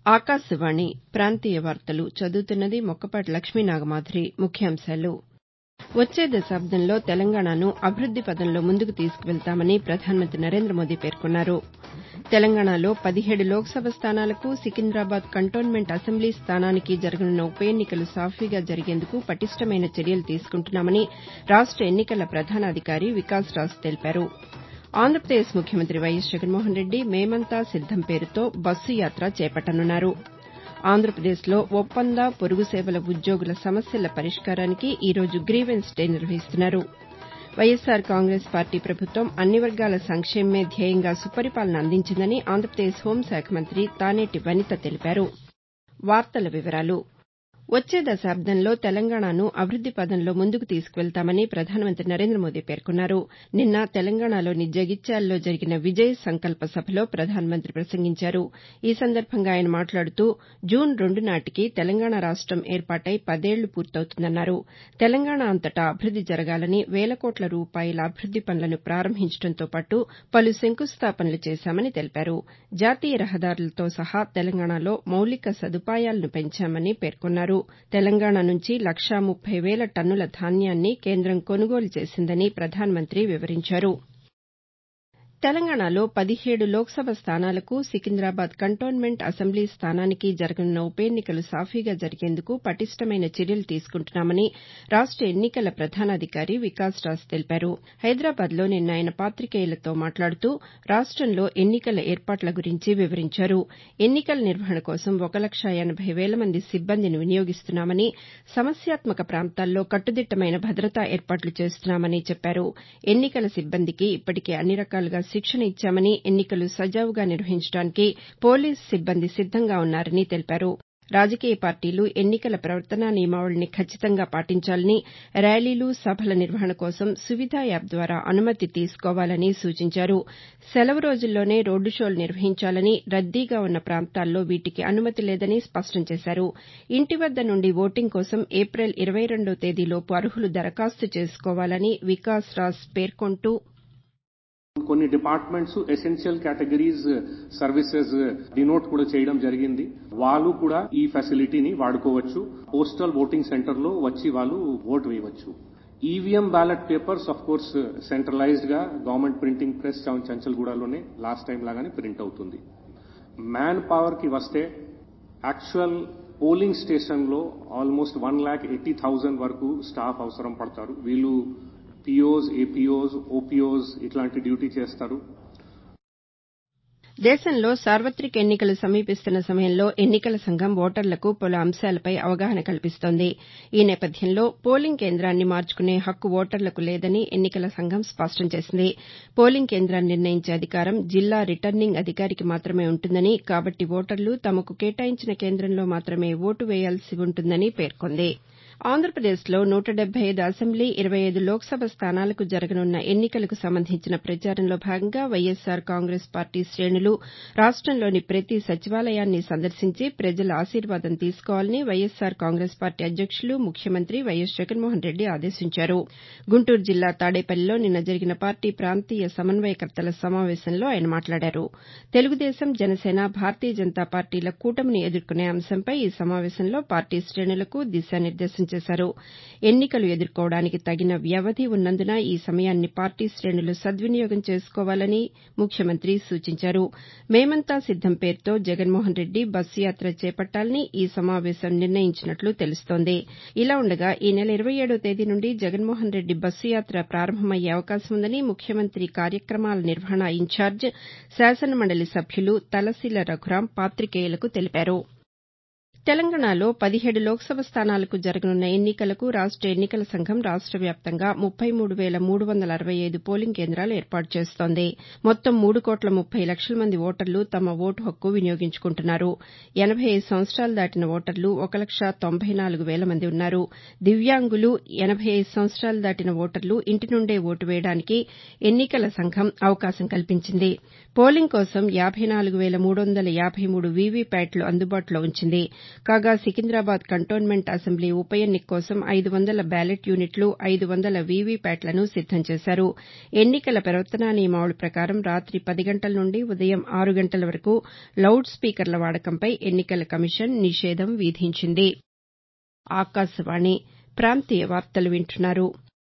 ఆకాశవాణి ప్రాంతీయ వార్తలు చదువుతున్నది మొక్కపాటి లక్ష్మీనాగమాధురి ముఖ్యాంశాలు వచ్చే దశాబ్దంలో తెలంగాణను అభివృద్ది పథంలో ముందుకు తీసుకువెళతామని ప్రధానమంత్రి నరేంద్రమోదీ పేర్కొన్నారు తెలంగాణలో పదిహేడు లోక్సభ స్థానాలకు సికింద్రాబాద్ కంటోన్మెంట్ అసెంబ్లీ స్థానానికి జరగనున్న ఉప ఎన్నికలు సాఫీగా జరిగేందుకు పటిష్టమైన చర్యలు తీసుకుంటున్నామని రాష్ట ఎన్నికల ప్రధానాధికారి వికాస్ రాజ్ తెలిపారు ఆంధ్రప్రదేశ్ ముఖ్యమంత్రి వైఎస్ జగన్మోహన్రెడ్డి మేమంతా సిద్దం పేరుతో బస్సు యాత చేపట్టనున్నారు ఆంధ్రప్రదేశ్లో ఒప్పంద పొరుగు సేవల ఉద్యోగుల సమస్యల పరిష్కారానికి ఈ రోజు గ్రీవెన్స్ డే నిర్వహిస్తున్నారు వైఎస్సార్ కాంగ్రెస్ పార్టీ ప్రభుత్వం అన్ని వర్గాల సంక్షేమమే ధ్యేయంగా సుపరిపాలన అందించిందని ఆంధ్రప్రదేశ్ హోంశాఖ మంత్రి తానేటి వనిత తెలిపారు వచ్చే దశాబ్దంలో తెలంగాణను అభివృద్ది పథంలో ముందుకు తీసుకువెళతామని ప్రధానమంత్రి నరేంద్రమోదీ పేర్కొన్నారు నిన్న తెలంగాణలోని జగిత్యాలలో జరిగిన విజయ్ సంకల్ప సభలో ప్రధానమంత్రి ప్రసంగించారు ఈ సందర్భంగా ఆయన మాట్లాడుతూ జూన్ రెండు నాటికి తెలంగాణ రాష్టం ఏర్పాటై పదేళ్లు పూర్తవుతుందన్నారు తెలంగాణ అంతటా అభివృద్ది జరగాలని వేల కోట్ల రూపాయల అభివృద్ది పనులను ప్రారంభించడంతో పాటు పలు శంకుస్థాపనలు చేశామని తెలిపారు జాతీయ రహదారులతో సహా తెలంగాణలో మౌలిక సదుపాయాలను పెంచామని పేర్కొన్నారు తెలంగాణ నుంచి లక్షా ముప్పై వేల టన్నుల ధాన్యాన్ని కేంద్రం కొనుగోలు చేసిందని ప్రధానమంత్రి వివరించారు తెలంగాణలో పదిహేడు లోక్సభ స్థానాలకు సికింద్రాబాద్ కంటోన్మెంట్ అసెంబ్లీ స్థానానికి జరగనున్న ఉప ఎన్నికలు సాఫీగా జరిగేందుకు పటిష్టమైన చర్యలు తీసుకుంటున్నామని రాష్ట ఎన్నికల ప్రధానాధికారి వికాస్ రాజ్ తెలిపారు హైదరాబాద్లో నిన్న ఆయన పాతికేయులతో మాట్లాడుతూ రాష్టంలో ఎన్నికల ఏర్పాట్ల గురించి వివరించారు ఎన్నికల నిర్వహణ కోసం ఒక లక్షా ఎనబై వేల మంది సిబ్బందిని వినియోగిస్తున్నామని సమస్యాత్మక ప్రాంతాల్లో కట్టుదిట్టమైన భద్రతా ఏర్పాట్లు చేస్తున్నామని చెప్పారు ఎన్నికల సిబ్బందికి ఇప్పటికే అన్ని రకాలుగా శిక్షణ ఇచ్చామని ఎన్నికలు సజావుగా నిర్వహించడానికి పోలీసు సిబ్బంది సిద్దంగా ఉన్నారని తెలిపారు రాజకీయ పార్టీలు ఎన్నికల ప్రవర్తనా నియమావళిని ఖచ్చితంగా పాటించాలని ర్యాలీలు సభల నిర్వహణ కోసం సువిధ యాప్ ద్వారా అనుమతి తీసుకోవాలని సూచించారు సెలవు రోజుల్లోనే రోడ్డు షోలు నిర్వహించాలని రద్దీగా ఉన్న ప్రాంతాల్లో వీటికి అనుమతి లేదని స్పష్టం చేశారు ఇంటి వద్ద నుండి ఓటింగ్ కోసం ఏప్రిల్ ఇరవై రెండో తేదీలోపు అర్హులు దరఖాస్తు చేసుకోవాలని వికాస్ రాజ్ పేర్కొంటూ కొన్ని departments essential categories services denote కూడా చేయడం జరిగింది వాళ్ళు కూడా ఈ ఫెసిలిటీని వాడుకోవచ్చు పోస్టల్ ఓటింగ్ సెంటర్ లో వచ్చి వాళ్ళు ఓటు వేయవచ్చు EVM ballot papers of course centralised గా గవర్నమెంట్ ప్రింటింగ్ ప్రెస్ చంచల్గూడలోనే లాస్ట్ టైం లాగానే ప్రింట్ అవుతుంది మ్యాన్ పవర్ కి వస్తే యాక్చువల్ పోలింగ్ స్టేషన్ లో almost one lakh eighty thousand వరకు స్టాఫ్ అవసరం పడతారు వీళ్ళు పిఓస్ ఏపీఓస్ ఓపీఓస్ ఇట్లాంటి డ్యూటీ చేస్తారు దేశంలో సార్వతిక ఎన్నికలు సమీపిస్తున్న సమయంలో ఎన్నికల సంఘం ఓటర్లకు పలు అంశాలపై అవగాహన కల్పిస్తోంది ఈ నేపథ్యంలో పోలింగ్ కేంద్రాన్ని మార్చుకునే హక్కు ఓటర్లకు లేదని ఎన్నికల సంఘం స్పష్టం చేసింది పోలింగ్ కేంద్రాన్ని నిర్ణయించే అధికారం జిల్లా రిటర్నింగ్ అధికారికి మాత్రమే ఉంటుందని కాబట్టి ఓటర్లు తమకు కేటాయించిన కేంద్రంలో మాత్రమే ఓటు వేయాల్సి ఉంటుందని పేర్కొంది ఆంధ్రప్రదేశ్లో నూట డెబ్బై ఐదు అసెంబ్లీ ఇరవై ఐదు లోక్సభ స్థానాలకు జరగనున్న ఎన్నికలకు సంబంధించిన ప్రచారంలో భాగంగా వైఎస్సార్ కాంగ్రెస్ పార్టీ శ్రేణులు రాష్టంలోని ప్రతి సచివాలయాన్ని సందర్శించి ప్రజల ఆశీర్వాదం తీసుకోవాలని వైఎస్సార్ కాంగ్రెస్ పార్టీ అధ్యక్షులు ముఖ్యమంత్రి వైఎస్ జగన్మోహన్రెడ్డి ఆదేశించారు గుంటూరు జిల్లా తాడేపల్లిలో నిన్న జరిగిన పార్టీ ప్రాంతీయ సమన్వయకర్తల సమావేశంలో ఆయన మాట్లాడారు తెలుగుదేశం జనసేన భారతీయ జనతా పార్టీల కూటమిని ఎదుర్కొనే అంశంపై ఈ సమావేశంలో పార్టీ శ్రేణులకు దిశానిర్దేశం చేశారు ఎన్నికలు ఎదుర్కోవడానికి తగిన వ్యవధి ఉన్నందున ఈ సమయాన్ని పార్టీ శ్రేణులు సద్వినియోగం చేసుకోవాలని ముఖ్యమంత్రి సూచించారు మేమంతా సిద్దం పేరుతో జగన్మోహన్రెడ్డి బస్సు యాత చేపట్టాలని ఈ సమావేశం నిర్ణయించినట్లు తెలుస్తోంది ఇలా ఉండగా ఈ నెల ఇరవై ఏడో తేదీ నుండి జగన్మోహన్రెడ్డి బస్సు యాత ప్రారంభమయ్యే అవకాశం ఉందని ముఖ్యమంత్రి కార్యక్రమాల నిర్వహణ ఇన్ఛార్జ్ శాసనమండలి సభ్యులు తలశీల రఘురాం పాతికేయులకు తెలిపారు తెలంగాణలో పదిహేడు లోక్సభ స్థానాలకు జరగనున్న ఎన్నికలకు రాష్ట ఎన్నికల సంఘం రాష్ట వ్యాప్తంగా ముప్పై మూడు వేల మూడు వందల అరవై ఐదు పోలింగ్ కేంద్రాలు ఏర్పాటు చేస్తోంది మొత్తం మూడు కోట్ల ముప్పై లక్షల మంది ఓటర్లు తమ ఓటు హక్కు వినియోగించుకుంటున్నారు ఎనబై ఐదు సంవత్సరాలు దాటిన ఓటర్లు ఒక లక్ష తొంభై నాలుగు వేల మంది ఉన్నారు దివ్యాంగులు ఎనబై ఐదు సంవత్సరాలు దాటిన ఓటర్లు ఇంటి నుండే ఓటు వేయడానికి ఎన్నికల సంఘం అవకాశం కల్పించింది పోలింగ్ కోసం యాబై నాలుగు వేల మూడు వందల యాబై మూడు వీవీప్యాట్లు అందుబాటులో ఉంచింది కాగా సికింద్రాబాద్ కంటోన్మెంట్ అసెంబ్లీ ఉప ఎన్నిక కోసం ఐదు వందల బ్యాలెట్ యూనిట్లు ఐదు వందల వీవీప్యాట్లను సిద్దం చేశారు ఎన్నికల ప్రవర్తనా నియమావళి ప్రకారం రాతి పది గంటల నుండి ఉదయం ఆరు గంటల వరకు లౌడ్ స్పీకర్ల వాడకంపై ఎన్నికల కమిషన్ నిషేధం విధించింది ఆకాశవాణి ప్రాంతీయ వార్తలు వింటున్నారు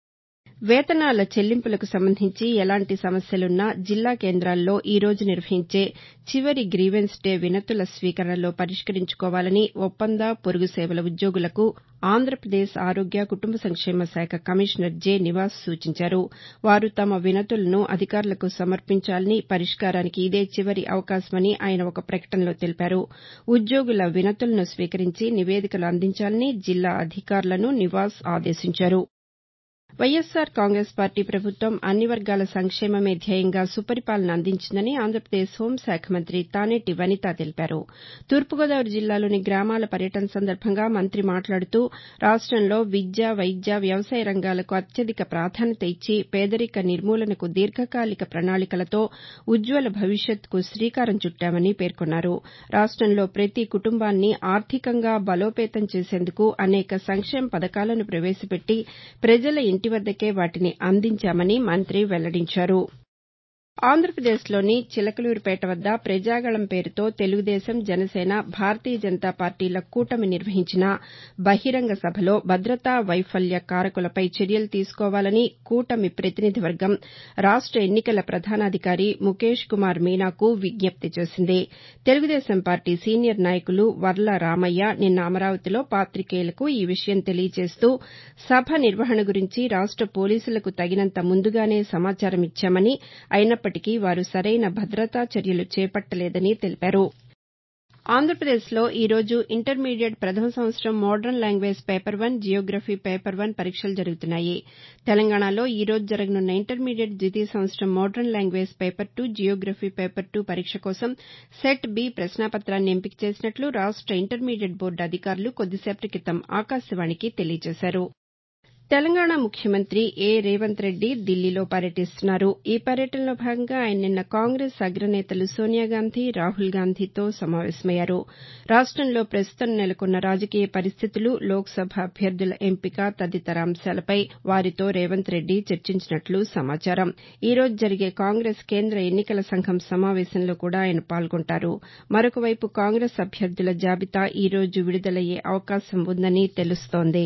వేతనాల చెల్లింపులకు సంబంధించి ఎలాంటి సమస్యలున్నా జిల్లా కేంద్రాల్లో ఈ రోజు నిర్వహించే చివరి గ్రీవెన్స్ డే వినతుల స్వీకరణలో పరిష్కరించుకోవాలని ఒప్పంద పొరుగు సేవల ఉద్యోగులకు ఆంధ్రప్రదేశ్ ఆరోగ్య కుటుంబ సంక్షేమ శాఖ కమిషనర్ జె నివాస్ సూచించారు వారు తమ వినతులను అధికారులకు సమర్పించాలని పరిష్కారానికి ఇదే చివరి అవకాశమని ఆయన ఒక ప్రకటనలో తెలిపారు ఉద్యోగుల వినతులను స్వీకరించి నివేదికలు అందించాలని జిల్లా అధికారులను నివాస్ ఆదేశించారు వైఎస్సార్ కాంగ్రెస్ పార్టీ ప్రభుత్వం అన్ని వర్గాల సంక్షేమమే ధ్యేయంగా సుపరిపాలన అందించిందని ఆంధ్రప్రదేశ్ హోంశాఖ మంత్రి తానేటి వనిత తెలిపారు తూర్పుగోదావరి జిల్లాలోని గ్రామాల పర్యటన సందర్భంగా మంత్రి మాట్లాడుతూ రాష్టంలో విద్య వైద్య వ్యవసాయ రంగాలకు అత్యధిక ప్రాధాన్యత ఇచ్చి పేదరిక నిర్మూలనకు దీర్ఘకాలిక ప్రణాళికలతో ఉజ్వల భవిష్యత్తుకు శ్రీకారం చుట్టామని పేర్కొన్నారు రాష్టంలో ప్రతి కుటుంబాన్ని ఆర్థికంగా బలోపేతం చేసేందుకు అనేక సంక్షేమ పథకాలను ప్రవేశపెట్టి ప్రజల ఇంటి వద్దకే వాటిని అందించామని మంత్రి వెల్లడించారు ఆంధ్రప్రదేశ్లోని చిలకలూరిపేట వద్ద ప్రజాగళం పేరుతో తెలుగుదేశం జనసేన భారతీయ జనతా పార్టీల కూటమి నిర్వహించిన బహిరంగ సభలో భద్రతా వైఫల్య కారకులపై చర్యలు తీసుకోవాలని కూటమి ప్రతినిధి వర్గం రాష్ట ఎన్నికల ప్రధానాధికారి ముఖేష్ కుమార్ మీనాకు విజ్ఞప్తి చేసింది తెలుగుదేశం పార్టీ సీనియర్ నాయకులు వర్ల రామయ్య నిన్న అమరావతిలో పాతికేయులకు ఈ విషయం తెలియజేస్తూ సభ నిర్వహణ గురించి రాష్ట పోలీసులకు తగినంత ముందుగానే సమాచారం ఇచ్చామని అయినప్పటికీ వారు సరైన భద్రతా చర్యలు చేపట్టలేదని తెలిపారు ఆంధ్రప్రదేశ్లో ఈ రోజు ఇంటర్మీడియట్ ప్రథమ సంవత్సరం modern language paper one geography paper one పరీక్షలు జరుగుతున్నాయి తెలంగాణలో ఈ రోజు జరగనున్న ఇంటర్మీడియట్ ద్వితీయ సంవత్సరం modern language paper two geography paper two పరీక్ష కోసం సెట్ బి ప్రశ్నాపత్రాన్ని ఎంపిక చేసినట్లు రాష్ట ఇంటర్మీడియట్ బోర్డు అధికారులు కొద్దిసేపటి క్రితం ఆకాశవాణికి తెలియజేశారు తెలంగాణ ముఖ్యమంత్రి ఏ రేవంత్ రెడ్డి ఢిల్లీలో పర్యటిస్తున్నారు ఈ పర్యటనలో భాగంగా ఆయన నిన్న కాంగ్రెస్ అగ్రనేతలు సోనియాగాంధీ రాహుల్ గాంధీతో సమావేశమయ్యారు రాష్టంలో ప్రస్తుతం నెలకొన్న రాజకీయ పరిస్థితులు లోక్సభ అభ్యర్థుల ఎంపిక తదితర అంశాలపై వారితో రేవంత్ రెడ్డి చర్చించినట్లు సమాచారం ఈ రోజు జరిగే కాంగ్రెస్ కేంద్ర ఎన్నికల సంఘం సమావేశంలో కూడా ఆయన పాల్గొంటారు మరొకవైపు కాంగ్రెస్ అభ్యర్థుల జాబితా ఈ రోజు విడుదలయ్యే అవకాశం ఉందని తెలుస్తోంది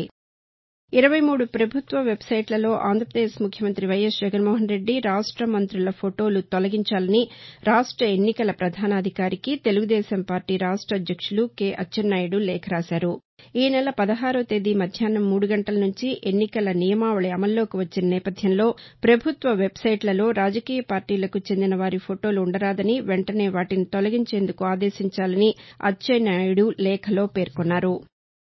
ఇరవై మూడు ప్రభుత్వ వెబ్సైట్లలో ఆంధ్రప్రదేశ్ ముఖ్యమంత్రి వైఎస్ జగన్మోహన్ రెడ్డి రాష్ట మంత్రుల ఫొటోలు తొలగించాలని రాష్ట ఎన్నికల ప్రధానాధికారికి తెలుగుదేశం పార్టీ రాష్ట అధ్యక్షులు కె అచ్చెన్నాయుడు లేఖ రాశారు ఈ నెల పదహారో తేదీ మధ్యాహ్నం మూడు గంటల నుంచి ఎన్నికల నియమావళి అమల్లోకి వచ్చిన నేపథ్యంలో ప్రభుత్వ వెబ్సైట్లలో రాజకీయ పార్టీలకు చెందిన వారి ఫొటోలు ఉండరాదని వెంటనే వాటిని తొలగించేందుకు ఆదేశించాలని అచ్చెన్నాయుడు లేఖలో పేర్కొన్నారు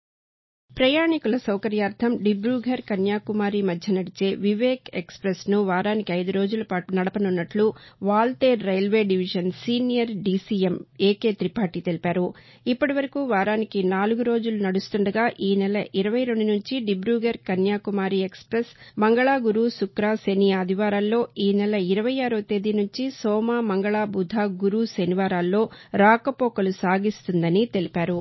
ప్రయాణికుల సౌకర్యార్థం డిబ్రూఘర్ కన్యాకుమారి మధ్య నడిచే వివేక్ ఎక్స్ప్రెస్ ను వారానికి ఐదు రోజుల పాటు నడపనున్నట్లు Waltair railway division senior DCM A K Tripathi తెలిపారు ఇప్పటి వరకు వారానికి నాలుగు రోజులు నడుస్తుండగా ఈ నెల ఇరవై రెండు నుంచి డిబ్రూఘర్ కన్యాకుమారి ఎక్స్ప్రెస్ మంగళ గురు శుక్ర శని ఆదివారాల్లో ఈ నెల ఇరవై ఆరో తేదీ నుంచి సోమ మంగళ బుధ గురు శనివారాల్లో రాకపోకలు సాగిస్తుందని తెలిపారు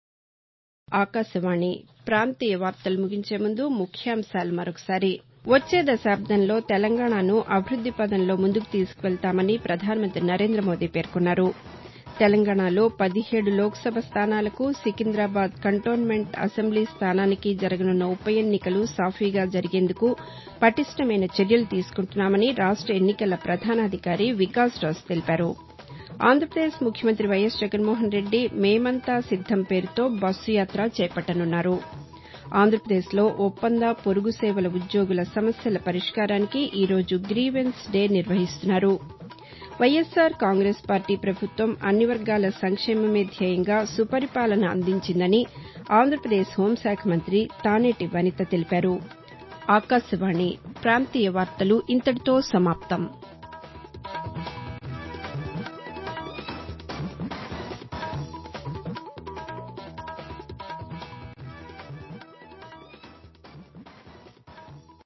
ఆకాశవాణి ప్రాంతీయ వార్తలు ముగించే ముందు ముఖ్యాంశాలు మరొకసారి వచ్చే దశాబ్దంలో తెలంగాణను అభివృద్ది పథంలో ముందుకు తీసుకువెళ్తామని ప్రధానమంత్రి నరేంద్ర మోదీ పేర్కొన్నారు తెలంగాణలో పదిహేడు లోక్సభ స్థానాలకు సికింద్రాబాద్ కంటోన్మెంట్ అసెంబ్లీ స్థానానికి జరగనున్న ఉప ఎన్నికలు సాఫీగా జరిగేందుకు పటిష్టమైన చర్యలు తీసుకుంటున్నామని రాష్ట ఎన్నికల ప్రధానాధికారి వికాస్ రాజ్ తెలిపారు ఆంధ్రప్రదేశ్ ముఖ్యమంత్రి వైఎస్ జగన్మోహన్ రెడ్డి మేమంతా సిద్దం పేరుతో బస్సు యాత్ర చేపట్టనున్నారు ఆంధ్రప్రదేశ్లో ఒప్పంద పొరుగు సేవల ఉద్యోగుల సమస్యల పరిష్కారానికి ఈ రోజు గ్రీవెన్స్ డే నిర్వహిస్తున్నారు వైఎస్సార్ కాంగ్రెస్ పార్టీ ప్రభుత్వం అన్ని వర్గాల సంక్షేమమే ధ్యేయంగా సుపరిపాలన అందించిందని ఆంధ్రప్రదేశ్ హోంశాఖ మంత్రి తానేటి వనిత తెలిపారు ఆకాశవాణి ప్రాంతీయ వార్తలు ఇంతటితో సమాప్తం